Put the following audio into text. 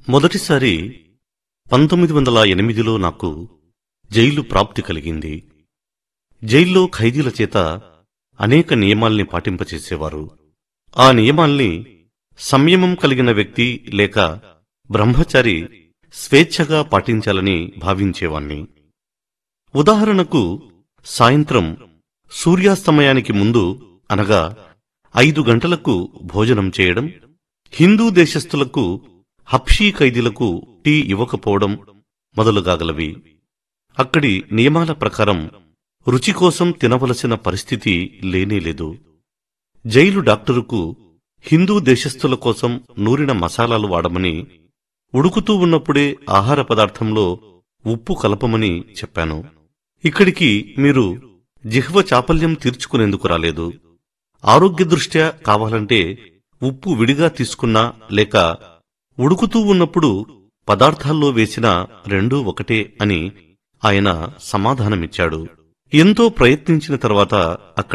మొదటిసారి పంతొమ్మిది వందల ఎనిమిదిలో నాకు జైలు ప్రాప్తి కలిగింది జైల్లో ఖైదీల చేత అనేక నియమాల్ని పాటింపచేసేవారు ఆ నియమాల్ని సంయమం కలిగిన వ్యక్తి లేక బ్రహ్మచారి స్వేచ్ఛగా పాటించాలని భావించేవాణ్ణి ఉదాహరణకు సాయంత్రం సూర్యాస్తమయానికి ముందు అనగా ఐదు గంటలకు భోజనం చేయడం హిందూ దేశస్థులకు హప్షీ ఖైదీలకు టీ ఇవ్వకపోవడం మొదలుగాగలవి అక్కడి నియమాల ప్రకారం రుచి కోసం తినవలసిన పరిస్థితి లేనేలేదు జైలు డాక్టరుకు హిందూ దేశస్థుల కోసం నూరిన మసాలాలు వాడమని ఉడుకుతూ ఉన్నప్పుడే ఆహార పదార్థంలో ఉప్పు కలపమని చెప్పాను ఇక్కడికి మీరు జిహ్వ చాపల్యం తీర్చుకునేందుకు రాలేదు ఆరోగ్య దృష్ట్యా కావాలంటే ఉప్పు విడిగా తీసుకున్నా లేక ఉడుకుతూ ఉన్నప్పుడు పదార్థాల్లో వేసిన రెండూ ఒకటే అని ఆయన సమాధానమిచ్చాడు ఎంతో ప్రయత్నించిన తర్వాత అక్కడ